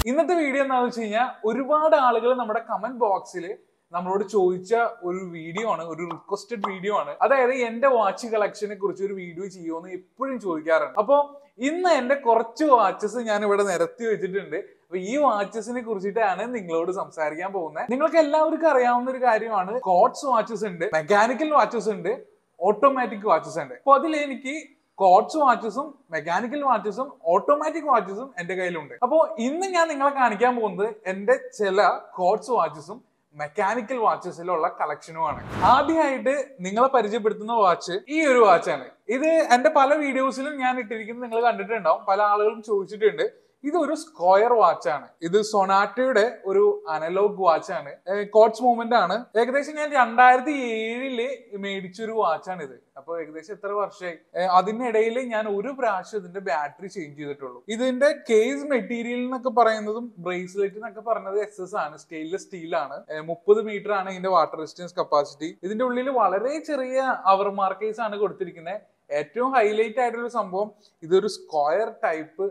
ഇന്നത്തെ വീഡിയോ എന്താണെന്ന് വെച്ച് കഴിഞ്ഞാൽ ഒരുപാട് ആളുകൾ നമ്മുടെ കമന്റ് ബോക്സിൽ നമ്മളോട് ചോദിച്ച ഒരു വീഡിയോ ആണ് ഒരു റിക്വസ്റ്റഡ് വീഡിയോ ആണ് അതായത് എന്റെ വാച്ച് കളക്ഷനെ കുറിച്ച് ഒരു വീഡിയോ ചെയ്യുമെന്ന് എപ്പോഴും ചോദിക്കാറുണ്ട് അപ്പോൾ ഇന്ന് എന്റെ കുറച്ച് വാച്ചസ് ഞാൻ ഇവിടെ നിരത്തി വെച്ചിട്ടുണ്ട് അപ്പൊ ഈ വാച്ചസിനെ കുറിച്ചിട്ടാണ് നിങ്ങളോട് സംസാരിക്കാൻ പോകുന്നത് നിങ്ങൾക്ക് എല്ലാവർക്കും അറിയാവുന്ന ഒരു കാര്യമാണ് കോട്സ് വാച്ചസ് ഉണ്ട് മെക്കാനിക്കൽ വാച്ചസ് ഉണ്ട് ഓട്ടോമാറ്റിക് വാച്ചസ് ഉണ്ട് അപ്പൊ അതിൽ എനിക്ക് കോട്സ് വാച്ചസും മെക്കാനിക്കൽ വാച്ചസും ഓട്ടോമാറ്റിക് വാച്ചസും എന്റെ കയ്യിലുണ്ട് അപ്പോൾ ഇന്ന് ഞാൻ നിങ്ങളെ കാണിക്കാൻ പോകുന്നത് എന്റെ ചില കോട്സ് വാച്ചസും മെക്കാനിക്കൽ വാച്ചസിലുള്ള കളക്ഷനുമാണ് ആദ്യമായിട്ട് നിങ്ങളെ പരിചയപ്പെടുത്തുന്ന വാച്ച് ഈ ഒരു വാച്ചാണ് ഇത് എന്റെ പല വീഡിയോസിലും ഞാൻ ഇട്ടിരിക്കുന്നത് നിങ്ങൾ കണ്ടിട്ടുണ്ടാവും പല ആളുകളും ചോദിച്ചിട്ടുണ്ട് ഇതൊരു സ്ക്വയർ വാച്ചാണ് ഇത് സൊനാറ്റയുടെ ഒരു അനലോഗ് വാച്ചാണ് കോട്സ് മൂവ്മെന്റ് ആണ് ഏകദേശം ഞാൻ രണ്ടായിരത്തി ഏഴില് മേടിച്ചൊരു വാച്ചാണ് ഇത് അപ്പൊ ഏകദേശം എത്ര വർഷമായി ഏഹ് അതിനിടയിൽ ഞാൻ ഒരു പ്രാവശ്യം ഇതിന്റെ ബാറ്ററി ചേഞ്ച് ചെയ്തിട്ടുള്ളൂ ഇതിന്റെ കേസ് മെറ്റീരിയൽ എന്നൊക്കെ പറയുന്നതും ബ്രേസ്ലെറ്റ് എന്നൊക്കെ പറയുന്നത് എസ് എസ് ആണ് സ്റ്റെയിൻലെസ് സ്റ്റീൽ ആണ് മുപ്പത് മീറ്റർ ആണ് ഇതിന്റെ വാട്ടർ റെസിസ്റ്റൻസ് കപ്പാസിറ്റി ഇതിന്റെ ഉള്ളിൽ വളരെ ചെറിയ അവർ മാർക്കേഴ്സ് ആണ് കൊടുത്തിരിക്കുന്നത് ഏറ്റവും ഹൈലൈറ്റ് ആയിട്ടുള്ള സംഭവം ഇതൊരു സ്ക്വയർ ടൈപ്പ്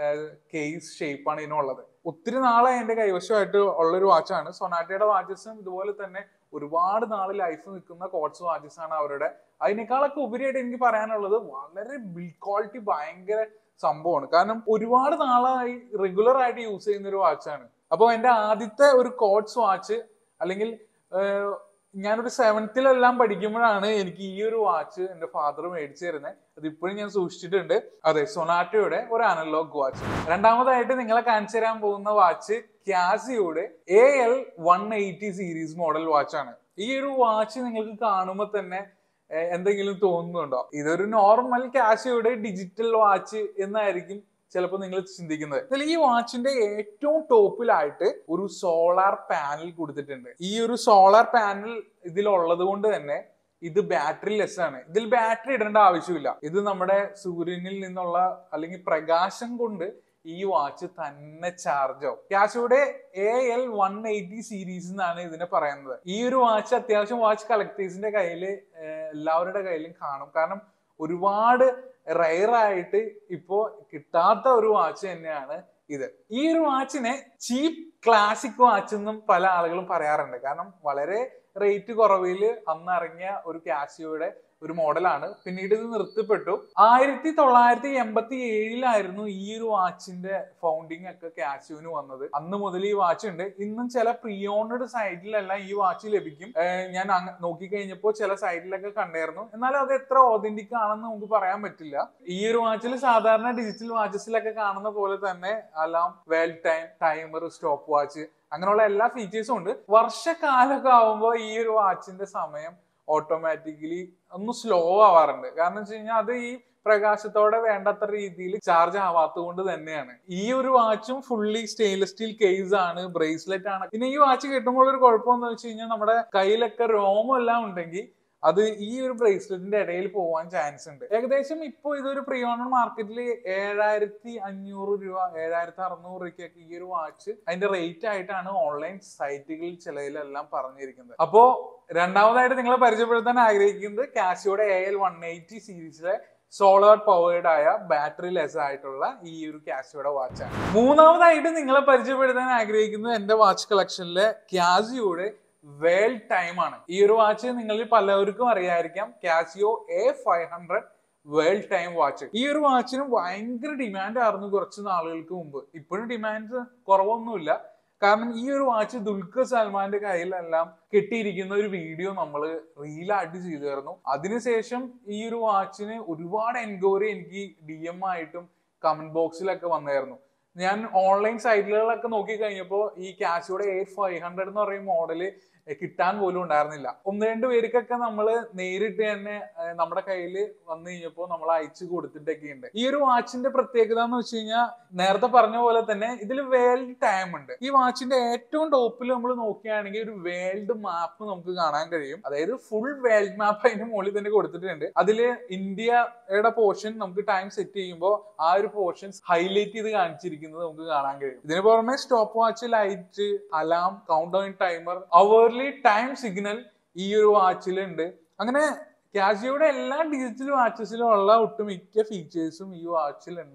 കേസ് ഷേപ്പാണ് ഇതിനുള്ളത് ഒത്തിരി നാളെ എന്റെ കൈവശമായിട്ട് ഉള്ളൊരു വാച്ചാണ് സൊനാറ്റയുടെ വാച്ചസും ഇതുപോലെ തന്നെ ഒരുപാട് നാൾ ലൈഫ് നിൽക്കുന്ന കോട്സ് വാച്ചസ് ആണ് അവരുടെ അതിനേക്കാളൊക്കെ ഉപരിയായിട്ട് എനിക്ക് പറയാനുള്ളത് വളരെ ബിൽഡ് ക്വാളിറ്റി ഭയങ്കര സംഭവമാണ് കാരണം ഒരുപാട് നാളായി റെഗുലർ ആയിട്ട് യൂസ് ചെയ്യുന്ന ഒരു വാച്ചാണ് അപ്പോൾ എന്റെ ആദ്യത്തെ ഒരു കോട്സ് വാച്ച് അല്ലെങ്കിൽ ഏഹ്, ഞാനൊരു സെവൻത്തിലെല്ലാം പഠിക്കുമ്പോഴാണ് എനിക്ക് ഈ ഒരു വാച്ച് എന്റെ ഫാദർ മേടിച്ചു തരുന്നത് അത് ഇപ്പോഴും ഞാൻ സൂക്ഷിച്ചിട്ടുണ്ട് അതെ സൊനാറ്റയുടെ ഒരു അനലോഗ് വാച്ച് രണ്ടാമതായിട്ട് നിങ്ങളെ കാണിച്ചു തരാൻ പോകുന്ന വാച്ച് ക്യാസിയുടെ A L one eighty series model വാച്ചാണ് ഈ ഒരു വാച്ച് നിങ്ങൾക്ക് കാണുമ്പോൾ തന്നെ ഏഹ്, എന്തെങ്കിലും തോന്നുന്നുണ്ടോ ഇതൊരു നോർമൽ കാസിയുടെ ഡിജിറ്റൽ വാച്ച് എന്നായിരിക്കും ചിലപ്പോൾ നിങ്ങൾ ചിന്തിക്കുന്നത് ഇതിൽ ഈ വാച്ചിന്റെ ഏറ്റവും ടോപ്പിലായിട്ട് ഒരു സോളാർ പാനൽ കൊടുത്തിട്ടുണ്ട് ഈ ഒരു സോളാർ പാനൽ ഇതിലുള്ളത് കൊണ്ട് തന്നെ ഇത് ബാറ്ററി ലെസ് ആണ് ഇതിൽ ബാറ്ററി ഇടേണ്ട ആവശ്യമില്ല ഇത് നമ്മുടെ സൂര്യനിൽ നിന്നുള്ള അല്ലെങ്കിൽ പ്രകാശം കൊണ്ട് ഈ വാച്ച് തന്നെ ചാർജ് ആവും കാശയുടെ A L one eighty series എന്നാണ് ഇതിനെ പറയുന്നത് ഈ ഒരു വാച്ച് അത്യാവശ്യം വാച്ച് കളക്ടേഴ്സിന്റെ കയ്യില് ഏഹ്, എല്ലാവരുടെ കയ്യിലും കാണും കാരണം ഒരുപാട് റയർ ആയിട്ട് ഇപ്പോ കിട്ടാത്ത ഒരു വാച്ച് തന്നെയാണ് ഇത് ഈ ഒരു വാച്ചിനെ ചീപ്പ് ക്ലാസിക് വാച്ച് എന്നും പല ആളുകളും പറയാറുണ്ട് കാരണം വളരെ റേറ്റ് കുറവിൽ അന്ന് ഇറങ്ങിയ ഒരു കാസിയോയുടെ ഒരു മോഡലാണ് പിന്നീട് ഇത് നിർത്തപ്പെട്ടു ആയിരത്തി തൊള്ളായിരത്തി എൺപത്തി ഏഴിലായിരുന്നു ഈ ഒരു വാച്ചിന്റെ ഫൗണ്ടിങ് ഒക്കെ കാസിയോന് വന്നത് അന്ന് മുതൽ ഈ വാച്ച് ഉണ്ട് ഇന്നും ചില പ്രീ ഓണഡ് സൈറ്റിലെല്ലാം ഈ വാച്ച് ലഭിക്കും ഏഹ് ഞാൻ അങ്ങ് നോക്കിക്കഴിഞ്ഞപ്പോൾ ചില സൈറ്റിലൊക്കെ കണ്ടായിരുന്നു എന്നാലും അത് എത്ര ഓതന്റിക് ആണെന്ന് നമുക്ക് പറയാൻ പറ്റില്ല ഈ ഒരു വാച്ചിൽ സാധാരണ ഡിജിറ്റൽ വാച്ചസിലൊക്കെ കാണുന്ന പോലെ തന്നെ alarm well time timer stop watch അങ്ങനെയുള്ള എല്ലാ ഫീച്ചേഴ്സും ഉണ്ട് വർഷക്കാലമൊക്കെ ആവുമ്പോൾ ഈ ഒരു വാച്ചിന്റെ സമയം ഓട്ടോമാറ്റിക്കലി ഒന്ന് സ്ലോ ആവാറുണ്ട് കാരണം വെച്ച് കഴിഞ്ഞാൽ അത് ഈ പ്രകാശത്തോടെ വേണ്ടത്ര രീതിയിൽ ചാർജ് ആവാത്തത് കൊണ്ട് തന്നെയാണ് ഈ ഒരു വാച്ചും ഫുള്ളി സ്റ്റെയിൻലെസ് സ്റ്റീൽ കേസ് ആണ് ബ്രേസ്ലെറ്റ് ആണ് പിന്നെ ഈ വാച്ച് കിട്ടുമ്പോൾ ഒരു കുഴപ്പമെന്ന് വെച്ച് കഴിഞ്ഞാൽ നമ്മുടെ കയ്യിലൊക്കെ രോമം എല്ലാം ഉണ്ടെങ്കിൽ അത് ഈ ഒരു ബ്രേസ്ലെറ്റിന്റെ ഇടയിൽ പോവാൻ ചാൻസ് ഉണ്ട് ഏകദേശം ഇപ്പോൾ ഇതൊരു പ്രീ ഓണർ മാർക്കറ്റിൽ ഏഴായിരത്തി അഞ്ഞൂറ് രൂപ ഏഴായിരത്തി അറുന്നൂറ് രൂപയ്ക്കൊക്കെ ഈ ഒരു വാച്ച് അതിന്റെ റേറ്റ് ആയിട്ടാണ് ഓൺലൈൻ സൈറ്റുകളിൽ ചിലതിലെല്ലാം പറഞ്ഞിരിക്കുന്നത് അപ്പോ രണ്ടാമതായിട്ട് നിങ്ങളെ പരിചയപ്പെടുത്താൻ ആഗ്രഹിക്കുന്നത് കാസിയോടെ എ എൽ വൺ എയ്റ്റി സീരീസിലെ സോളാർ പവേർഡ് ആയ ബാറ്ററി ലെസ് ആയിട്ടുള്ള ഈ ഒരു കാസിയോടെ വാച്ചാണ് മൂന്നാമതായിട്ട് നിങ്ങളെ പരിചയപ്പെടുത്താൻ ആഗ്രഹിക്കുന്നത് എന്റെ വാച്ച് കളക്ഷനിലെ കാസിയോടെ വേൾ ടൈം ആണ് ഈ ഒരു വാച്ച് നിങ്ങളിൽ പലവർക്കും അറിയായിരിക്കാം Casio A five hundred world time watch ഈ ഒരു വാച്ചിന് ഭയങ്കര ഡിമാൻഡ് ആയിരുന്നു കുറച്ച് നാളുകൾക്ക് മുമ്പ് ഇപ്പോഴും ഡിമാൻഡ് കുറവൊന്നുമില്ല കാരണം ഈ ഒരു വാച്ച് ദുൽഖർ സൽമാന്റെ കയ്യിലെല്ലാം കെട്ടിയിരിക്കുന്ന ഒരു വീഡിയോ നമ്മൾ റീലായിട്ട് ചെയ്തായിരുന്നു അതിനുശേഷം ഈ ഒരു വാച്ചിന് ഒരുപാട് എൻക്വയറി എനിക്ക് ഡി എം ആയിട്ടും കമന്റ് ബോക്സിലൊക്കെ വന്നായിരുന്നു ഞാൻ ഓൺലൈൻ സൈറ്റുകളിലൊക്കെ നോക്കി കഴിഞ്ഞപ്പോൾ ഈ കാശിയുടെ എ ഫൈവ് ഹൺഡ്രഡ് എന്ന് പറയുന്ന മോഡല് കിട്ടാൻ പോലും ഉണ്ടായിരുന്നില്ല ഒന്ന് രണ്ട് പേർക്കൊക്കെ നമ്മൾ നേരിട്ട് തന്നെ ഏഹ്, നമ്മുടെ കയ്യിൽ വന്നു കഴിഞ്ഞപ്പോൾ നമ്മൾ അയച്ചു കൊടുത്തിട്ടൊക്കെ ഉണ്ട് ഈ ഒരു വാച്ചിന്റെ പ്രത്യേകത എന്ന് വെച്ച് കഴിഞ്ഞാൽ നേരത്തെ പറഞ്ഞ പോലെ തന്നെ ഇതിൽ വേൾഡ് ടൈം ഉണ്ട് ഈ വാച്ചിന്റെ ഏറ്റവും ടോപ്പിൽ നമ്മൾ നോക്കുകയാണെങ്കിൽ ഒരു വേൾഡ് മാപ്പ് നമുക്ക് കാണാൻ കഴിയും അതായത് ഫുൾ വേൾഡ് മാപ്പ് അതിന്റെ മുകളിൽ തന്നെ കൊടുത്തിട്ടുണ്ട് അതിൽ ഇന്ത്യയുടെ പോർഷൻ നമുക്ക് ടൈം സെറ്റ് ചെയ്യുമ്പോൾ ആ ഒരു പോർഷൻ ഹൈലൈറ്റ് ചെയ്ത് കാണിച്ചിരിക്കുന്നത് നമുക്ക് കാണാൻ കഴിയും ഇതിന് പുറമെ stop watch light alarm count down timer hourly time signal ഈ ഒരു വാച്ചിലുണ്ട് അങ്ങനെ കാസിയോയുടെ എല്ലാ ഡിജിറ്റൽ വാച്ചസിലും ഉള്ള ഒട്ടുമിക്ക ഫീച്ചേഴ്സും ഈ വാച്ചിലുണ്ട്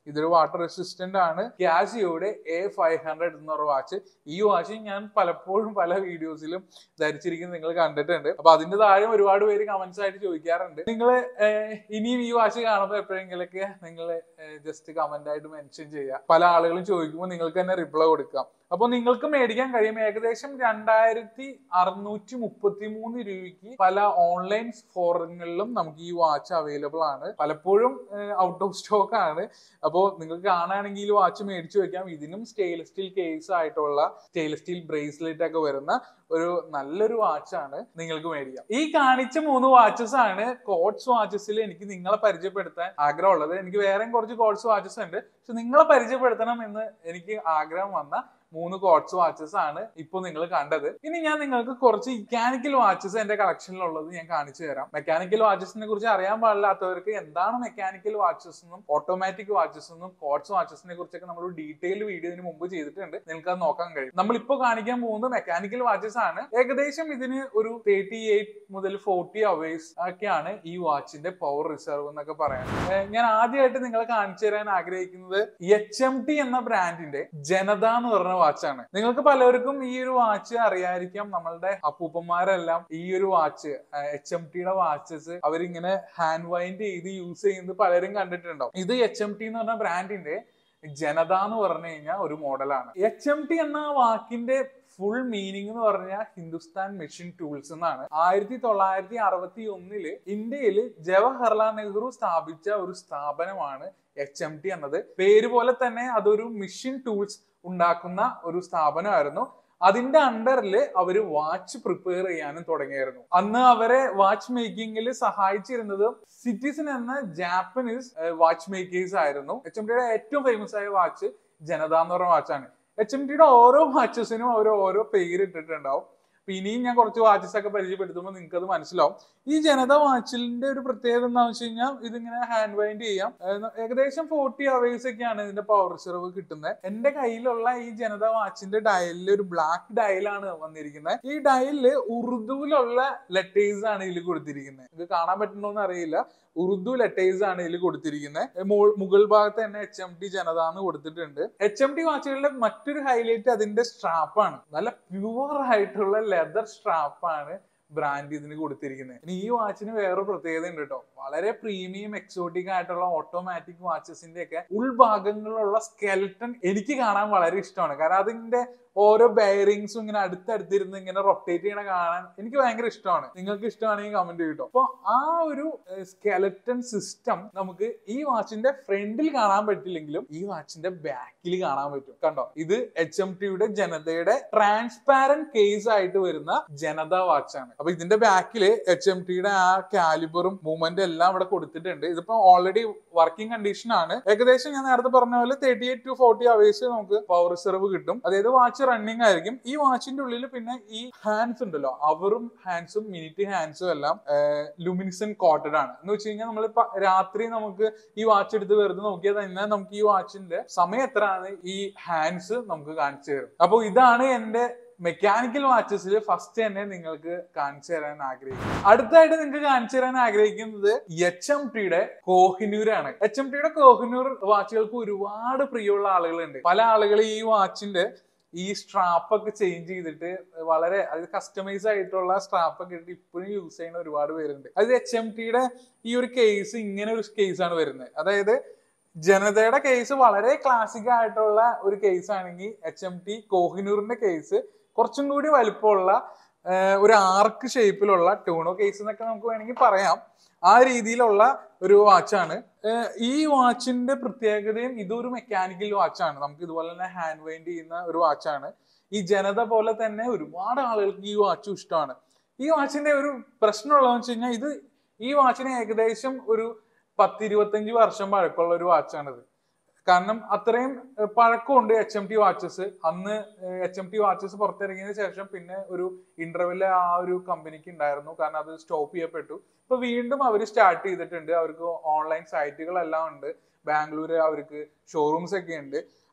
ഇതൊരു വാട്ടർ റെസിസ്റ്റന്റ് ആണ് കാസിയോയുടെ എ ഫൈവ് ഹൺഡ്രഡ് എന്ന് പറഞ്ഞ വാച്ച് ഈ വാച്ച് ഞാൻ പലപ്പോഴും പല വീഡിയോസിലും ധരിച്ചിരിക്കുന്നത് നിങ്ങൾ കണ്ടിട്ടുണ്ട് അപ്പൊ അതിന്റെ താഴെ ഒരുപാട് പേര് കമന്റ്സ് ആയിട്ട് ചോദിക്കാറുണ്ട് നിങ്ങൾ ഇനിയും ഈ വാച്ച് കാണുമ്പോൾ എപ്പോഴെങ്കിലൊക്കെ നിങ്ങൾ ജസ്റ്റ് കമന്റ് ആയിട്ട് മെൻഷൻ ചെയ്യുക പല ആളുകളും ചോദിക്കുമ്പോൾ നിങ്ങൾക്ക് തന്നെ റിപ്ലൈ കൊടുക്കാം അപ്പൊ നിങ്ങൾക്ക് മേടിക്കാൻ കഴിയും ഏകദേശം രണ്ടായിരത്തി അറുന്നൂറ്റി മുപ്പത്തി മൂന്ന് രൂപയ്ക്ക് പല ഓൺലൈൻ ഫോറങ്ങളിലും നമുക്ക് ഈ വാച്ച് അവൈലബിൾ ആണ് പലപ്പോഴും ഔട്ട് ഓഫ് സ്റ്റോക്ക് ആണ് അപ്പോൾ നിങ്ങൾക്ക് കാണുകയാണെങ്കിൽ ഈ വാച്ച് മേടിച്ചു വെക്കാം ഇതിനും സ്റ്റെയിൻലെസ് സ്റ്റീൽ കേസ് ആയിട്ടുള്ള സ്റ്റെയിൻലെസ് സ്റ്റീൽ ബ്രേസ്ലെറ്റ് ഒക്കെ വരുന്ന ഒരു നല്ലൊരു വാച്ചാണ് നിങ്ങൾക്ക് മേടിക്കാം ഈ കാണിച്ച മൂന്ന് വാച്ചസ് ആണ് കോട്സ് വാച്ചസിൽ എനിക്ക് നിങ്ങളെ പരിചയപ്പെടുത്താൻ ആഗ്രഹമുള്ളത് എനിക്ക് വേറെയും കുറച്ച് കോട്സ് വാച്ചസ് ഉണ്ട് പക്ഷെ നിങ്ങളെ പരിചയപ്പെടുത്തണം എന്ന് എനിക്ക് ആഗ്രഹം വന്ന മൂന്ന് കോട്സ് വാച്ചസ് ആണ് ഇപ്പൊ നിങ്ങൾ കണ്ടത് ഇനി ഞാൻ നിങ്ങൾക്ക് കുറച്ച് മെക്കാനിക്കൽ വാച്ചസ് എന്റെ കളക്ഷനിലുള്ളത് ഞാൻ കാണിച്ചു തരാം മെക്കാനിക്കൽ വാച്ചസിനെ കുറിച്ച് അറിയാൻ പാടില്ലാത്തവർക്ക് എന്താണ് മെക്കാനിക്കൽ വാച്ചസ് എന്നും ഓട്ടോമാറ്റിക് വാച്ചസ് എന്നും കോട്സ് വാച്ചസിനെ കുറിച്ചൊക്കെ നമ്മൾ ഡീറ്റെയിൽ വീഡിയോ ഇതിന് മുമ്പ് ചെയ്തിട്ടുണ്ട് നിങ്ങൾക്ക് അത് നോക്കാൻ കഴിയും നമ്മൾ ഇപ്പൊ കാണിക്കാൻ പോകുന്നത് മെക്കാനിക്കൽ വാച്ചസ് ആണ് ഏകദേശം ഇതിന് ഒരു തേർട്ടി എയ്റ്റ് മുതൽ ഫോർട്ടി അവേഴ്സ് ഒക്കെയാണ് ഈ വാച്ചിന്റെ പവർ റിസർവ് എന്നൊക്കെ പറയുന്നത് ഏഹ് ഞാൻ ആദ്യമായിട്ട് നിങ്ങളെ കാണിച്ചു തരാൻ ആഗ്രഹിക്കുന്നത് എച്ച് എം ടി എന്ന ബ്രാൻഡിന്റെ ജനത എന്ന് പറഞ്ഞ വാച്ചാണ് നിങ്ങൾക്ക് പലർക്കും ഈ ഒരു വാച്ച് അറിയാതിരിക്കാം നമ്മളുടെ അപ്പൂപ്പന്മാരെല്ലാം ഈ ഒരു വാച്ച് എച്ച് എം ടിയുടെ വാച്ചസ് അവരിങ്ങനെ ഹാൻഡ് വൈൻഡ് ചെയ്ത് യൂസ് ചെയ്യുന്നത് പലരും കണ്ടിട്ടുണ്ടാവും ഇത് എച്ച് എം ടി എന്ന് പറഞ്ഞ ബ്രാൻഡിന്റെ ജനത എന്ന് പറഞ്ഞു കഴിഞ്ഞാൽ ഒരു മോഡലാണ് എച്ച് എം ടി എന്ന വാക്കിന്റെ ഫുൾ മീനിങ് എന്ന് പറഞ്ഞാൽ ഹിന്ദുസ്ഥാൻ മെഷീൻ ടൂൾസ് എന്നാണ് ആയിരത്തി തൊള്ളായിരത്തി അറുപത്തി ഒന്നില് ഇന്ത്യയിൽ ജവഹർലാൽ നെഹ്റു സ്ഥാപിച്ച ഒരു സ്ഥാപനമാണ് എച്ച് എം ടി എന്നത് പേര് പോലെ തന്നെ അതൊരു മെഷീൻ ടൂൾസ് ഉണ്ടാക്കുന്ന ഒരു സ്ഥാപനമായിരുന്നു അതിന്റെ അണ്ടറിൽ അവര് വാച്ച് പ്രിപ്പയർ ചെയ്യാനും തുടങ്ങിയായിരുന്നു അന്ന് അവരെ വാച്ച് മേക്കിങ്ങിൽ സഹായിച്ചിരുന്നത് സിറ്റിസൺ എന്ന ജാപ്പനീസ് വാച്ച് മേക്കേഴ്സ് ആയിരുന്നു എച്ച് എം ടിയുടെ ഏറ്റവും ഫേമസ് ആയ വാച്ച് ജനത എന്ന് പറഞ്ഞ വാച്ചാണ് എച്ച് എം ടിയുടെ ഓരോ വാച്ചസിനും അവർ ഓരോ പേര് ഇട്ടിട്ടുണ്ടാവും അപ്പൊ ഇനിയും ഞാൻ കുറച്ച് വാച്ചസ് ഒക്കെ പരിചയപ്പെടുത്തുമ്പോൾ നിങ്ങൾക്ക് അത് മനസ്സിലാവും ഈ ജനത വാച്ചിലിന്റെ ഒരു പ്രത്യേകത എന്താണെന്ന് വെച്ച് കഴിഞ്ഞാൽ ഇതിങ്ങനെ ഹാൻഡ് വൈൻഡ് ചെയ്യാം ഏഹ് ഏകദേശം ഫോർട്ടി അവേഴ്സ് ഒക്കെയാണ് ഇതിന്റെ പവർ റിസർവ് കിട്ടുന്നത് എന്റെ കയ്യിലുള്ള ഈ ജനത വാച്ചിന്റെ ഡയലിൽ ഒരു ബ്ലാക്ക് ഡയലാണ് വന്നിരിക്കുന്നത് ഈ ഡയലില് ഉറുദുവിലുള്ള ലെറ്റേഴ്സ് ആണ് ഇതിൽ കൊടുത്തിരിക്കുന്നത് ഇത് കാണാൻ പറ്റുന്നോന്ന് അറിയില്ല ഉറുദു ലെറ്റേഴ്സ് ആണ് ഇതിൽ കൊടുത്തിരിക്കുന്നത് മുകൾ ഭാഗത്ത് തന്നെ എച്ച് എം ടി ജനത എന്ന് കൊടുത്തിട്ടുണ്ട് എച്ച് എം ടി വാച്ചുകളുടെ മറ്റൊരു ഹൈലൈറ്റ് അതിന്റെ സ്ട്രാപ്പാണ് നല്ല പ്യുവർ ആയിട്ടുള്ള ലെതർ സ്ട്രാപ്പാണ് ബ്രാൻഡ് ഇതിന് കൊടുത്തിരിക്കുന്നത് ഇനി ഈ വാച്ചിന് വേറൊരു പ്രത്യേകത ഉണ്ട് കേട്ടോ വളരെ പ്രീമിയം എക്സോട്ടിക് ആയിട്ടുള്ള ഓട്ടോമാറ്റിക് വാച്ചസിന്റെ ഒക്കെ ഉൾഭാഗങ്ങളിലുള്ള സ്കെൽട്ടൺ എനിക്ക് കാണാൻ വളരെ ഇഷ്ടമാണ് കാരണം അതിന്റെ ഓരോ ബെയറിങ്സും ഇങ്ങനെ അടുത്തടുത്തിരുന്ന് ഇങ്ങനെ റൊട്ടേറ്റ് ചെയ്യണ കാണാൻ എനിക്ക് ഭയങ്കര ഇഷ്ടമാണ് നിങ്ങൾക്ക് ഇഷ്ടമാണെങ്കിൽ കമന്റ് ചെയ്യട്ടോ അപ്പൊ ആ ഒരു സ്കെലറ്റൺ സിസ്റ്റം നമുക്ക് ഈ വാച്ചിന്റെ ഫ്രണ്ടിൽ കാണാൻ പറ്റില്ലെങ്കിലും ഈ വാച്ചിന്റെ ബാക്കിൽ കാണാൻ പറ്റും കണ്ടോ ഇത് എച്ച് എം ടിയുടെ ജനതയുടെ ട്രാൻസ്പാരന്റ് കേസ് ആയിട്ട് വരുന്ന ജനത വാച്ചാണ് അപ്പൊ ഇതിന്റെ ബാക്കില് എച്ച് എം ടിയുടെ ആ കാലിബറും മൂവ്മെന്റ് എല്ലാം ഇവിടെ കൊടുത്തിട്ടുണ്ട് ഇതിപ്പോ ഓൾറെഡി വർക്കിംഗ് കണ്ടീഷൻ ആണ് ഏകദേശം ഞാൻ നേരത്തെ പറഞ്ഞ പോലെ thirty eight to forty hours നമുക്ക് പവർ റിസർവ് കിട്ടും അതായത് വാച്ച് റണ്ണിങ് ആയിരിക്കും ഈ വാച്ചിന്റെ ഉള്ളിൽ പിന്നെ ഈ ഹാൻഡ്സ് ഉണ്ടല്ലോ അവറും ഹാൻഡ്സും മിനിറ്റ് ഹാൻഡ്സും എല്ലാം ലുമിനിസൺ കോട്ടഡ് ആണ് എന്ന് വെച്ച് കഴിഞ്ഞാൽ നമ്മൾ രാത്രി നമുക്ക് ഈ വാച്ച് എടുത്ത് വെറുതെ നോക്കിയാൽ തന്നെ നമുക്ക് ഈ വാച്ചിന്റെ സമയം എത്രയാണ് ഈ ഹാൻഡ്സ് നമുക്ക് കാണിച്ചു തരും അപ്പോൾ ഇതാണ് എന്റെ മെക്കാനിക്കൽ വാച്ചസിൽ ഫസ്റ്റ് തന്നെ നിങ്ങൾക്ക് കാണിച്ചു തരാൻ ആഗ്രഹിക്കും അടുത്തായിട്ട് നിങ്ങൾക്ക് കാണിച്ചു തരാൻ ആഗ്രഹിക്കുന്നത് എച്ച് എം ടിയുടെ കോഹിനൂർ ആണ് എച്ച് എം ടിയുടെ കോഹിനൂർ വാച്ചുകൾക്ക് ഒരുപാട് പ്രിയമുള്ള ആളുകളുണ്ട് പല ആളുകൾ ഈ വാച്ചിന്റെ ഈ സ്ട്രാപ്പ് ഒക്കെ ചേഞ്ച് ചെയ്തിട്ട് വളരെ അത് കസ്റ്റമൈസ് ആയിട്ടുള്ള സ്ട്രാപ്പ് ഒക്കെ ഇട്ട് ഇപ്പോഴും യൂസ് ചെയ്യുന്ന ഒരുപാട് പേരുണ്ട് അത് എച്ച് എം ടിയുടെ ഈ ഒരു കേസ് ഇങ്ങനെ ഒരു കേസ് ആണ് വരുന്നത് അതായത് ജനതയുടെ കേസ് വളരെ ക്ലാസിക് ആയിട്ടുള്ള ഒരു കേസ് ആണെങ്കിൽ എച്ച് എം ടി കോഹിനൂറിന്റെ കേസ് കുറച്ചും കൂടി വലിപ്പമുള്ള ഒരു ആർക്ക് ഷേപ്പിലുള്ള ടൂണോ കേസ് എന്നൊക്കെ നമുക്ക് വേണമെങ്കിൽ പറയാം ആ രീതിയിലുള്ള ഒരു വാച്ചാണ് ഈ വാച്ചിന്റെ പ്രത്യേകതയും ഇതൊരു മെക്കാനിക്കൽ വാച്ചാണ് നമുക്ക് ഇതുപോലെ തന്നെ ഹാൻഡ് വൈൻഡ് ചെയ്യുന്ന ഒരു വാച്ചാണ് ഈ ജനത പോലെ തന്നെ ഒരുപാട് ആളുകൾക്ക് ഈ വാച്ചും ഇഷ്ടമാണ് ഈ വാച്ചിന്റെ ഒരു പ്രശ്നമുള്ളതെന്ന് വെച്ച് കഴിഞ്ഞാൽ ഇത് ഈ വാച്ചിന് ഏകദേശം ഒരു പത്തിരുപത്തഞ്ച് വർഷം പഴക്കമുള്ള ഒരു വാച്ചാണിത് കാരണം അത്രയും പഴക്കമുണ്ട് എച്ച് എം ടി വാച്ചസ് അന്ന് എച്ച് എം ടി വാച്ചസ് പുറത്തിറങ്ങിയതിനു ശേഷം പിന്നെ ഒരു ഇന്റർവെല് ആ ഒരു കമ്പനിക്ക് ഉണ്ടായിരുന്നു കാരണം അത് സ്റ്റോപ്പ് ചെയ്യപ്പെട്ടു ഇപ്പൊ വീണ്ടും അവർ സ്റ്റാർട്ട് ചെയ്തിട്ടുണ്ട് അവർക്ക് ഓൺലൈൻ സൈറ്റുകളെല്ലാം ഉണ്ട് ബാംഗ്ലൂർ അവർക്ക് ഷോറൂംസ് ഒക്കെ ഉണ്ട്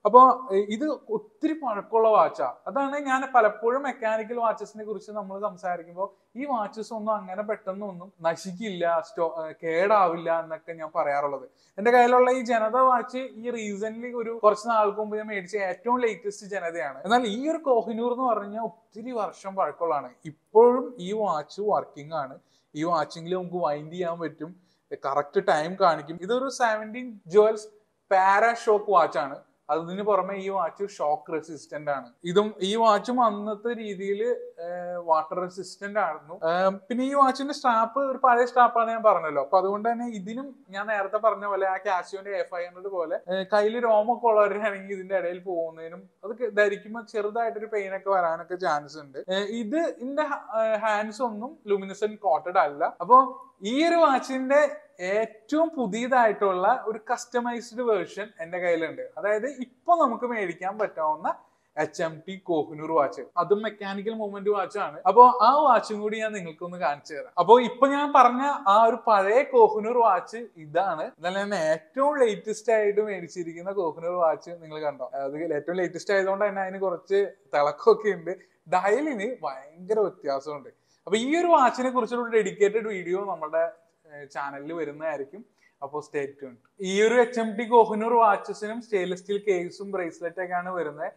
അപ്പോൾ ഇത് ഒത്തിരി പഴക്കമുള്ള വാച്ചാ അതാണ് ഞാൻ പലപ്പോഴും മെക്കാനിക്കൽ വാച്ചസിനെ കുറിച്ച് നമ്മൾ സംസാരിക്കുമ്പോൾ ഈ വാച്ചസ് ഒന്നും അങ്ങനെ പെട്ടെന്നൊന്നും നശിക്കില്ല സ്റ്റോ കേടാവില്ല എന്നൊക്കെ ഞാൻ പറയാറുള്ളത് എന്റെ കയ്യിലുള്ള ഈ ജനത വാച്ച് ഈ റീസെന്റ് ഒരു കുറച്ച് നാൾക്ക് മുമ്പ് ഞാൻ മേടിച്ച ഏറ്റവും ലേറ്റസ്റ്റ് ജനതയാണ് എന്നാൽ ഈ ഒരു കോഹിനൂർ എന്ന് പറഞ്ഞാൽ ഒത്തിരി വർഷം പഴക്കമുള്ളതാണ് ഇപ്പോഴും ഈ വാച്ച് വർക്കിംഗ് ആണ് ഈ വാച്ചിങ്ങിൽ നമുക്ക് വൈൻഡ് ചെയ്യാൻ പറ്റും കറക്റ്റ് ടൈം കാണിക്കും ഇതൊരു സെവൻറ്റീൻ ജുവൽസ് പാരാഷോക്ക് വാച്ച് ആണ് അതിന് പുറമെ ഈ വാച്ച് ഷോക്ക് റെസിസ്റ്റന്റ് ആണ് ഇതും ഈ വാച്ചും അന്നത്തെ രീതിയിൽ വാട്ടർ റെസിസ്റ്റന്റ് ആയിരുന്നു ഏർ പിന്നെ ഈ വാച്ചിന്റെ സ്ട്രാപ്പ് ഒരു പഴയ സ്ട്രാപ്പാണ് ഞാൻ പറഞ്ഞല്ലോ അപ്പൊ അതുകൊണ്ട് തന്നെ ഇതിനും ഞാൻ നേരത്തെ പറഞ്ഞ പോലെ ആ കാസിയോന്റെ എ ഫൈവ് ഹൺഡ്രഡ് പോലെ കയ്യിൽ രോമൊക്കെ ഉള്ളവരാണെങ്കിൽ ഇതിന്റെ ഇടയിൽ പോകുന്നതിനും അത് ധരിക്കുമ്പോൾ ചെറുതായിട്ടൊരു പെയിൻ ഒക്കെ വരാനൊക്കെ ചാൻസ് ഉണ്ട് ഏർ ഇത് ഇതിന്റെ ഹാൻഡ്സ് ഒന്നും ലുമിനസെന്റ് കോട്ടഡ് അല്ല അപ്പൊ ഈ ഒരു വാച്ചിന്റെ ഏറ്റവും പുതിയതായിട്ടുള്ള ഒരു കസ്റ്റമൈസ്ഡ് വേർഷൻ എന്റെ കയ്യിലുണ്ട് അതായത് ഇപ്പൊ നമുക്ക് മേടിക്കാൻ പറ്റാവുന്ന H M T Kohinoor watch അതും മെക്കാനിക്കൽ മൂവ്മെന്റ് വാച്ച് ആണ് അപ്പോൾ ആ വാച്ചും കൂടി ഞാൻ നിങ്ങൾക്കൊന്ന് കാണിച്ചു തരാം അപ്പോൾ ഇപ്പൊ ഞാൻ പറഞ്ഞ ആ ഒരു പഴയ കോഹിനൂർ വാച്ച് ഇതാണ് എന്നാൽ ഞാൻ ഏറ്റവും ലേറ്റസ്റ്റ് ആയിട്ട് മേടിച്ചിരിക്കുന്ന കോഹിനൂർ വാച്ച് നിങ്ങൾ കണ്ടോ അത് ഏറ്റവും ലേറ്റസ്റ്റ് ആയതുകൊണ്ട് തന്നെ അതിന് കുറച്ച് തിളക്കമൊക്കെ ഉണ്ട് ഡയലിന് ഭയങ്കര വ്യത്യാസമുണ്ട് അപ്പൊ ഈ ഒരു വാച്ചിനെ കുറിച്ചുള്ള ഡെഡിക്കേറ്റഡ് വീഡിയോ നമ്മുടെ ചാനലിൽ വരുന്നതായിരിക്കും അപ്പോൾ സ്റ്റേ ട്യൂൺ ഈ ഒരു എച്ച് എം ടി കോഹിനൂർ വാച്ചസിനും സ്റ്റെയിൻലെസ് സ്റ്റീൽ കേസും ബ്രേസ്ലെറ്റ് ഒക്കെയാണ് വരുന്നത്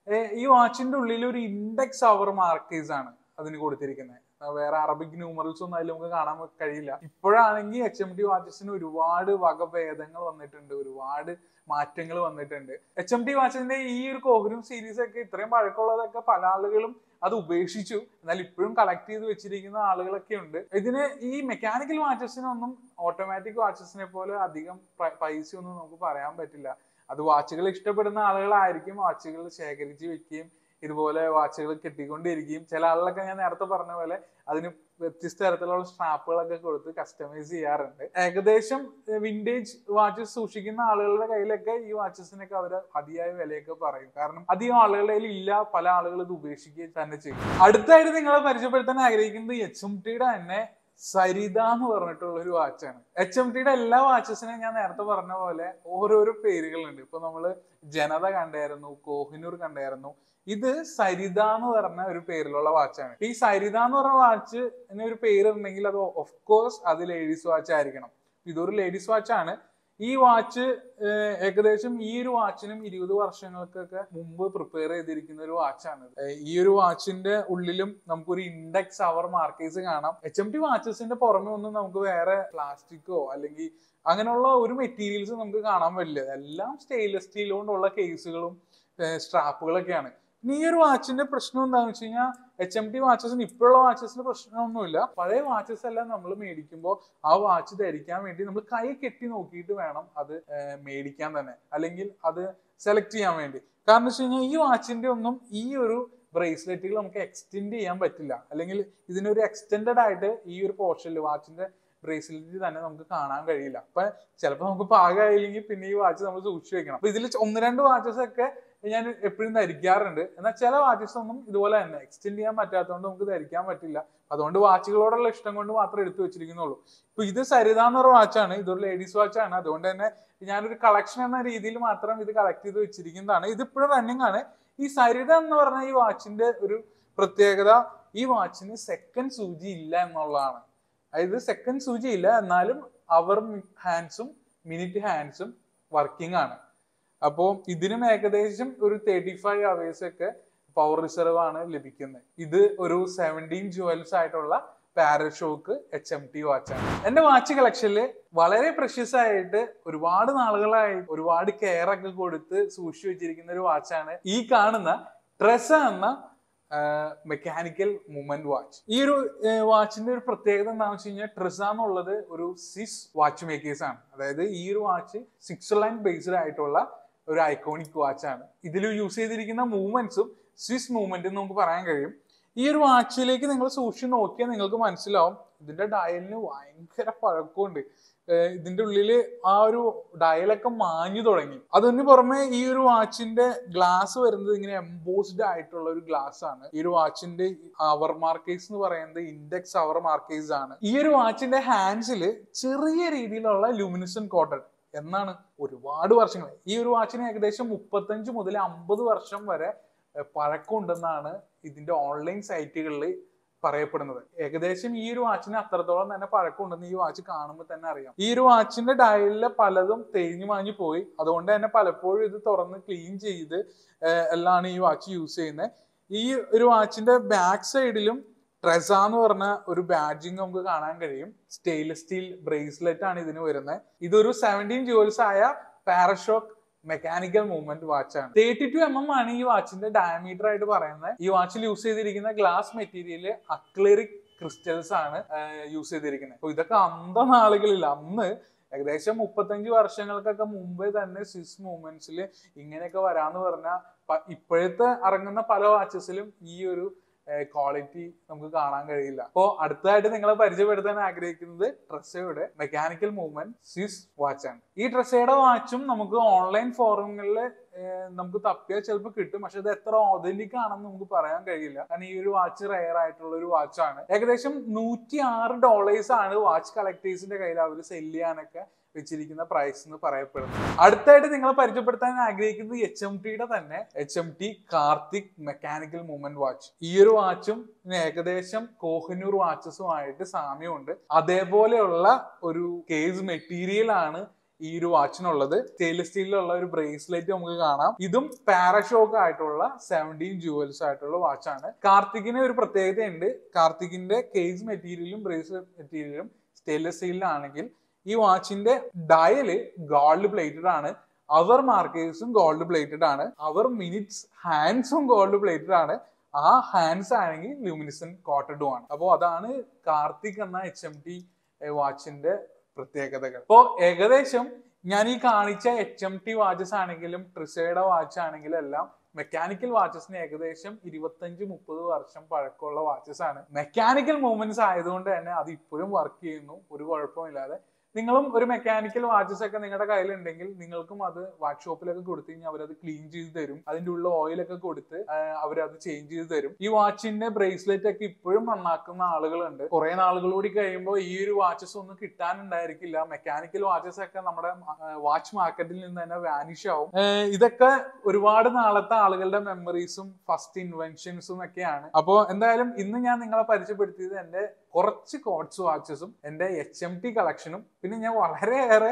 ഈ വാച്ചിന്റെ ഉള്ളിൽ ഒരു ഇൻഡെക്സ് അവർ മാർക്കേഴ്സ് ആണ് അതിന് കൊടുത്തിരിക്കുന്നത് വേറെ അറബിക് ന്യൂമറൽസ് ഒന്നും അതിൽ നമുക്ക് കാണാൻ കഴിയില്ല ഇപ്പോഴാണെങ്കിൽ എച്ച് എം ടി വാച്ചസിന് ഒരുപാട് വകഭേദങ്ങൾ വന്നിട്ടുണ്ട് ഒരുപാട് മാറ്റങ്ങൾ വന്നിട്ടുണ്ട് എച്ച് എം ടി വാച്ചിന്റെ ഈ ഒരു കോഹിനും സീരീസ് ഒക്കെ ഇത്രയും പഴക്കമുള്ളതൊക്കെ പല ആളുകളും അത് ഉപേക്ഷിച്ചു എന്നാൽ ഇപ്പോഴും കളക്ട് ചെയ്ത് വെച്ചിരിക്കുന്ന ആളുകളൊക്കെ ഉണ്ട് ഇതിന് ഈ മെക്കാനിക്കൽ വാച്ചസിനൊന്നും ഓട്ടോമാറ്റിക് വാച്ചസിനെ പോലെ അധികം പൈസ ഒന്നും നമുക്ക് പറയാൻ പറ്റില്ല അത് വാച്ചുകൾ ഇഷ്ടപ്പെടുന്ന ആളുകളായിരിക്കും വാച്ചുകൾ ശേഖരിച്ച് വെക്കുകയും ഇതുപോലെ വാച്ചുകൾ കെട്ടിക്കൊണ്ടിരിക്കുകയും ചില ആളുകളൊക്കെ ഞാൻ നേരത്തെ പറഞ്ഞ പോലെ അതിന് വ്യത്യസ്ത തരത്തിലുള്ള സ്ട്രാപ്പുകളൊക്കെ കൊടുത്ത് കസ്റ്റമൈസ് ചെയ്യാറുണ്ട് ഏകദേശം വിന്റേജ് വാച്ചസ് സൂക്ഷിക്കുന്ന ആളുകളുടെ കയ്യിലൊക്കെ ഈ വാച്ചസിനൊക്കെ അവർ അതിയായ വിലയൊക്കെ പറയും കാരണം അധികം ആളുകളുടെ കയ്യിൽ ഇല്ല പല ആളുകൾ ഇത് ഉപേക്ഷിക്കുകയും തന്നെ ചെയ്യും അടുത്തായിട്ട് നിങ്ങളെ പരിചയപ്പെടുത്താൻ ആഗ്രഹിക്കുന്നത് എച്ച് എം ടിയുടെ തന്നെ സരിത എന്ന് പറഞ്ഞിട്ടുള്ള ഒരു വാച്ചാണ് എച്ച് എം ടിയുടെ എല്ലാ വാച്ചസിനും ഞാൻ നേരത്തെ പറഞ്ഞ പോലെ ഓരോരോ പേരുകളുണ്ട് ഇപ്പൊ നമ്മള് ജനത കണ്ടായിരുന്നു കോഹിനൂർ കണ്ടായിരുന്നു ഇത് സരിത എന്ന് പറഞ്ഞ ഒരു പേരിലുള്ള വാച്ചാണ് ഈ സരിത എന്ന് പറഞ്ഞ വാച്ച് ഒരു പേര് ഉണ്ടെങ്കിൽ അത് ഓഫ് കോഴ്സ് അത് ലേഡീസ് വാച്ച് ആയിരിക്കണം ഇതൊരു ലേഡീസ് വാച്ചാണ് ഈ വാച്ച് ഏകദേശം ഈ ഒരു വാച്ചിനും ഇരുപത് വർഷങ്ങൾക്കൊക്കെ മുമ്പ് പ്രിപ്പയർ ചെയ്തിരിക്കുന്ന ഒരു വാച്ചാണ് ഈ ഒരു വാച്ചിന്റെ ഉള്ളിലും നമുക്കൊരു ഇൻഡെക്സ് അവർ മാർക്കേഴ്സ് കാണാം എച്ച് എം ടി വാച്ചസിന്റെ പുറമെ ഒന്നും നമുക്ക് വേറെ പ്ലാസ്റ്റിക്കോ അല്ലെങ്കിൽ അങ്ങനെയുള്ള ഒരു മെറ്റീരിയൽസ് നമുക്ക് കാണാൻ പറ്റില്ല എല്ലാം സ്റ്റെയിൻലെസ് സ്റ്റീൽ കൊണ്ടുള്ള കേസുകളും സ്ട്രാപ്പുകളൊക്കെയാണ് ഇനി ഈ ഒരു വാച്ചിന്റെ പ്രശ്നം എന്താണെന്ന് വെച്ച് കഴിഞ്ഞാൽ എച്ച് എം ടി വാച്ചസിന് ഇപ്പോഴുള്ള വാച്ചസിന് പ്രശ്നമൊന്നുമില്ല പഴയ വാച്ചസ് എല്ലാം നമ്മൾ മേടിക്കുമ്പോൾ ആ വാച്ച് ധരിക്കാൻ വേണ്ടി നമ്മൾ കൈ കെട്ടി നോക്കിയിട്ട് വേണം അത് മേടിക്കാൻ തന്നെ അല്ലെങ്കിൽ അത് സെലക്ട് ചെയ്യാൻ വേണ്ടി കാരണം വെച്ച് കഴിഞ്ഞാൽ ഈ വാച്ചിന്റെ ഒന്നും ഈ ഒരു ബ്രേസ്ലെറ്റുകൾ നമുക്ക് എക്സ്റ്റെൻഡ് ചെയ്യാൻ പറ്റില്ല അല്ലെങ്കിൽ ഇതിനൊരു എക്സ്റ്റെൻഡഡ് ആയിട്ട് ഈ ഒരു പോർഷനിൽ വാച്ചിന്റെ ബ്രേസ്ലെറ്റ് തന്നെ നമുക്ക് കാണാൻ കഴിയില്ല അപ്പൊ ചിലപ്പോൾ നമുക്ക് പാകമായില്ലെങ്കിൽ പിന്നെ ഈ വാച്ച് നമ്മൾ സൂക്ഷിച്ചു വെക്കണം അപ്പൊ ഇതിൽ ഒന്ന് രണ്ട് വാച്ചസ് ഒക്കെ ഞാൻ എപ്പോഴും ധരിക്കാറുണ്ട് എന്നാൽ ചില വാച്ചസ് ഒന്നും ഇതുപോലെ തന്നെ എക്സ്റ്റെൻഡ് ചെയ്യാൻ പറ്റാത്തതുകൊണ്ട് നമുക്ക് ധരിക്കാൻ പറ്റില്ല അതുകൊണ്ട് വാച്ചുകളോടുള്ള ഇഷ്ടം കൊണ്ട് മാത്രം എടുത്തു വെച്ചിരിക്കുന്നുള്ളൂ ഇപ്പൊ ഇത് സരിത എന്ന് പറഞ്ഞ വാച്ചാണ് ഇതൊരു ലേഡീസ് വാച്ചാണ് അതുകൊണ്ട് തന്നെ ഞാനൊരു കളക്ഷൻ എന്ന രീതിയിൽ മാത്രം ഇത് കളക്ട് ചെയ്ത് വെച്ചിരിക്കുന്നതാണ് ഇത് ഇപ്പോഴും റണ്ണിങ് ആണ് ഈ സരിത എന്ന് പറഞ്ഞ ഈ വാച്ചിന്റെ ഒരു പ്രത്യേകത ഈ വാച്ചിന് സെക്കൻഡ് സൂചി ഇല്ല എന്നുള്ളതാണ് അതായത് സെക്കൻഡ് സൂചി ഇല്ല എന്നാലും അവർ ഹാൻഡ്സും മിനിറ്റ് ഹാൻഡ്സും വർക്കിംഗ് ആണ് അപ്പോൾ ഇതിനും ഏകദേശം ഒരു തേർട്ടി ഫൈവ് അവേഴ്സ് ഒക്കെ പവർ റിസർവ് ആണ് ലഭിക്കുന്നത് ഇത് ഒരു സെവൻറ്റീൻ ജുവൽസ് ആയിട്ടുള്ള പാരഷോക്ക് എച്ച് എം ടി വാച്ചാണ് എന്റെ വാച്ച് കളക്ഷനിൽ വളരെ പ്രഷ്യസ് ആയിട്ട് ഒരുപാട് നാളുകളായി ഒരുപാട് കെയർ ഒക്കെ കൊടുത്ത് സൂക്ഷിച്ചു വെച്ചിരിക്കുന്ന ഒരു വാച്ചാണ് ഈ കാണുന്ന ട്രെസ എന്ന മെക്കാനിക്കൽ മൂവ്മെന്റ് വാച്ച് ഈ ഒരു വാച്ചിന്റെ ഒരു പ്രത്യേകത എന്താണെന്ന് വെച്ച് കഴിഞ്ഞാൽ ട്രിസ എന്നുള്ളത് ഒരു സിസ് വാച്ച് മേക്കേഴ്സ് ആണ് അതായത് ഈ ഒരു വാച്ച് സ്വിറ്റ്സർലാൻഡ് ബേസ്ഡ് ആയിട്ടുള്ള ഒരു ഐക്കോണിക് വാച്ചാണ് ഇതിൽ യൂസ് ചെയ്തിരിക്കുന്ന മൂവ്മെന്റ്സും സ്വിസ് മൂവ്മെന്റ് എന്ന് നമുക്ക് പറയാൻ കഴിയും ഈ ഒരു വാച്ചിലേക്ക് നിങ്ങൾ സൂക്ഷിച്ച് നോക്കിയാൽ നിങ്ങൾക്ക് മനസ്സിലാവും ഇതിന്റെ ഡയലിന് ഭയങ്കര പഴക്കമുണ്ട് ഇതിന്റെ ഉള്ളില് ആ ഒരു ഡയലൊക്കെ മാഞ്ഞു തുടങ്ങി അതിന് പുറമെ ഈ ഒരു വാച്ചിന്റെ ഗ്ലാസ് വരുന്നത് ഇങ്ങനെ എംബോസ്ഡ് ആയിട്ടുള്ള ഒരു ഗ്ലാസ് ആണ് ഈ ഒരു വാച്ചിന്റെ അവർ മാർക്കേഴ്സ് എന്ന് പറയുന്നത് ഇൻഡെക്സ് അവർ മാർക്കേഴ്സ് ആണ് ഈ ഒരു വാച്ചിന്റെ ഹാൻഡ്സിൽ ചെറിയ രീതിയിലുള്ള ലൂമിനിസൺ കോട്ടൺ എന്നാണ് ഒരുപാട് വർഷങ്ങൾ ഈ ഒരു വാച്ചിന് ഏകദേശം മുപ്പത്തഞ്ച് മുതൽ അമ്പത് വർഷം വരെ ഏർ പഴക്കമുണ്ടെന്നാണ് ഇതിന്റെ ഓൺലൈൻ സൈറ്റുകളിൽ പറയപ്പെടുന്നത് ഏകദേശം ഈ ഒരു വാച്ചിന് അത്രത്തോളം തന്നെ പഴക്കമുണ്ടെന്ന് ഈ വാച്ച് കാണുമ്പോൾ തന്നെ അറിയാം ഈ ഒരു വാച്ചിന്റെ ഡയലിലെ പലതും തേഞ്ഞു മാഞ്ഞു പോയി അതുകൊണ്ട് തന്നെ പലപ്പോഴും ഇത് തുറന്ന് ക്ലീൻ ചെയ്ത് ഏർ എല്ലാമാണ് ഈ വാച്ച് യൂസ് ചെയ്യുന്നത് ഈ ഒരു വാച്ചിന്റെ ബാക്ക് സൈഡിലും ട്രെസ എന്ന് പറഞ്ഞ ഒരു ബാഡ്ജിങ് നമുക്ക് കാണാൻ കഴിയും സ്റ്റെയിൻലെസ് സ്റ്റീൽ ബ്രേസ്ലെറ്റ് ആണ് ഇതിന് വരുന്നത് ഇതൊരു സെവൻറ്റീൻ ജുവൽസ് ആയ പാരഷോക്ക് മെക്കാനിക്കൽ മൂവ്മെന്റ് വാച്ചാണ് തേർട്ടി ടു എം എം ആണ് ഈ വാച്ചിന്റെ ഡയമീറ്റർ ആയിട്ട് പറയുന്നത് ഈ വാച്ചിൽ യൂസ് ചെയ്തിരിക്കുന്ന ഗ്ലാസ് മെറ്റീരിയല് അക്ലറിക് ക്രിസ്റ്റൽസ് ആണ് യൂസ് ചെയ്തിരിക്കുന്നത് അപ്പൊ ഇതൊക്കെ അന്ത നാളുകളിൽ അന്ന് ഏകദേശം മുപ്പത്തഞ്ച് വർഷങ്ങൾക്കൊക്കെ മുമ്പേ തന്നെ സ്വിസ് മൂവ്മെന്റ്സിൽ ഇങ്ങനെയൊക്കെ വരാന്ന് പറഞ്ഞാൽ ഇപ്പോഴത്തെ ഇറങ്ങുന്ന പല വാച്ചസിലും ഈ ഒരു ക്വാളിറ്റി നമുക്ക് കാണാൻ കഴിയില്ല അപ്പോ അടുത്തതായിട്ട് നിങ്ങളെ പരിചയപ്പെടുത്താൻ ആഗ്രഹിക്കുന്നത് ട്രസയുടെ മെക്കാനിക്കൽ മൂവ്മെന്റ് സ്വിസ് വാച്ചാണ് ഈ ട്രസയുടെ വാച്ചും നമുക്ക് ഓൺലൈൻ ഫോറങ്ങളിൽ നമുക്ക് തപ്പിയാൽ ചിലപ്പോൾ കിട്ടും പക്ഷെ ഇത് എത്ര ഓതന്റിക് ആണെന്ന് നമുക്ക് പറയാൻ കഴിയില്ല കാരണം ഈ ഒരു വാച്ച് റയർ ആയിട്ടുള്ള ഒരു വാച്ചാണ് ഏകദേശം നൂറ്റി ആറ് ഡോളേഴ്സ് ആണ് വാച്ച് കളക്ടേഴ്സിന്റെ കയ്യിൽ അവർ സെല് ചെയ്യാനൊക്കെ വെച്ചിരിക്കുന്ന പ്രൈസ് എന്ന് പറയപ്പെടുന്നത് അടുത്തായിട്ട് നിങ്ങളെ പരിചയപ്പെടുത്താൻ ആഗ്രഹിക്കുന്നത് എച്ച് എം ടിയുടെ തന്നെ H M T Karthik mechanical movement watch ഈ ഒരു വാച്ചും ഏകദേശം കോഹിനൂർ വാച്ചസുമായിട്ട് സാമ്യമുണ്ട് അതേപോലെയുള്ള ഒരു കേസ് മെറ്റീരിയൽ ആണ് ഈ ഒരു വാച്ചിനുള്ളത് സ്റ്റെയിൻലെസ് സ്റ്റീലിലുള്ള ഒരു ബ്രേസ്ലെറ്റ് നമുക്ക് കാണാം ഇതും പാരഷോക്ക് ആയിട്ടുള്ള സെവൻറ്റീൻ ജുവൽസ് ആയിട്ടുള്ള വാച്ചാണ് കാർത്തികിന് ഒരു പ്രത്യേകതയുണ്ട് കാർത്തികിന്റെ കേസ് മെറ്റീരിയലും ബ്രേസ്ലെറ്റ് മെറ്റീരിയലും സ്റ്റെയിൻലെസ് സ്റ്റീലിലാണെങ്കിൽ ഈ വാച്ചിന്റെ ഡയല് ഗോൾഡ് പ്ലേറ്റഡ് ആണ് അവർ മാർക്കേഴ്സും ഗോൾഡ് പ്ലേറ്റഡ് ആണ് അവർ മിനിറ്റ്സ് ഹാൻഡ്സും ഗോൾഡ് പ്ലേറ്റഡ് ആണ് ആ ഹാൻഡ്സ് ആണെങ്കിൽ ലൂമിനിസൺ കോട്ടഡും ആണ് അപ്പോൾ അതാണ് കാർത്തിക് എന്ന എച്ച് എം ടി വാച്ചിന്റെ പ്രത്യേകതകൾ അപ്പോൾ ഏകദേശം ഞാൻ ഈ കാണിച്ച എച്ച് എം ടി വാച്ചസ് ആണെങ്കിലും ട്രിസയുടെ വാച്ച് ആണെങ്കിലും എല്ലാം മെക്കാനിക്കൽ വാച്ചസിന് ഏകദേശം ഇരുപത്തഞ്ച് മുപ്പത് വർഷം പഴക്കമുള്ള വാച്ചസ് ആണ് മെക്കാനിക്കൽ മൂവ്മെന്റ്സ് ആയതുകൊണ്ട് തന്നെ അത് ഇപ്പോഴും വർക്ക് ചെയ്യുന്നു ഒരു കുഴപ്പമില്ലാതെ നിങ്ങളും ഒരു മെക്കാനിക്കൽ വാച്ചസ് ഒക്കെ നിങ്ങളുടെ കയ്യിലുണ്ടെങ്കിൽ നിങ്ങൾക്കും അത് വർക്ക്ഷോപ്പിലൊക്കെ കൊടുത്തു കഴിഞ്ഞാൽ അവരത് ക്ലീൻ ചെയ്ത് തരും അതിന്റെ ഉള്ള ഓയിലൊക്കെ കൊടുത്ത് അവരത് ചേഞ്ച് ചെയ്ത് തരും ഈ വാച്ചിന്റെ ബ്രേസ്ലെറ്റ് ഒക്കെ ഇപ്പോഴും നന്നാക്കുന്ന ആളുകളുണ്ട് കുറെ നാളുകൾ കൂടി കഴിയുമ്പോൾ ഈ ഒരു വാച്ചസ് ഒന്നും കിട്ടാനുണ്ടായിരിക്കില്ല മെക്കാനിക്കൽ വാച്ചസ് ഒക്കെ നമ്മുടെ വാച്ച് മാർക്കറ്റിൽ നിന്ന് തന്നെ വാനിഷ് ആവും ഇതൊക്കെ ഒരുപാട് നാളത്തെ ആളുകളുടെ മെമ്മറീസും ഫസ്റ്റ് ഇൻവെൻഷൻസും ഒക്കെയാണ് അപ്പോൾ എന്തായാലും ഇന്ന് ഞാൻ നിങ്ങളെ പരിചയപ്പെടുത്തിയത് എന്റെ കുറച്ച് കോട്സ് വാച്ചസും എന്റെ എച്ച് എം ടി കളക്ഷനും പിന്നെ ഞാൻ വളരെയേറെ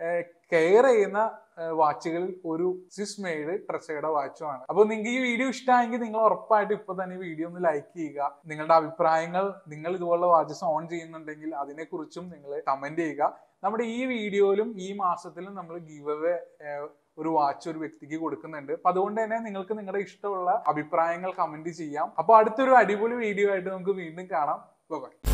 കെയർ ചെയ്യുന്ന വാച്ചുകളിൽ ഒരു സ്വിസ് മെയ്ഡ് ട്രസയുടെ വാച്ചുമാണ് അപ്പോൾ നിങ്ങൾക്ക് ഈ വീഡിയോ ഇഷ്ടമായെങ്കിൽ നിങ്ങൾ ഉറപ്പായിട്ട് ഇപ്പൊ തന്നെ വീഡിയോ ഒന്ന് ലൈക്ക് ചെയ്യുക നിങ്ങളുടെ അഭിപ്രായങ്ങൾ നിങ്ങൾ ഇതുപോലുള്ള വാച്ചസ് ഓൺ ചെയ്യുന്നുണ്ടെങ്കിൽ അതിനെക്കുറിച്ചും നിങ്ങൾ കമന്റ് ചെയ്യുക നമ്മുടെ ഈ വീഡിയോയിലും ഈ മാസത്തിലും നമ്മൾ ഗീവ് അവേ ഒരു വാച്ച് ഒരു വ്യക്തിക്ക് കൊടുക്കുന്നുണ്ട് അപ്പൊ അതുകൊണ്ട് തന്നെ നിങ്ങൾക്ക് നിങ്ങളുടെ ഇഷ്ടമുള്ള അഭിപ്രായങ്ങൾ കമന്റ് ചെയ്യാം അപ്പൊ അടുത്തൊരു അടിപൊളി വീഡിയോ ആയിട്ട് നമുക്ക് വീണ്ടും കാണാം ബൈ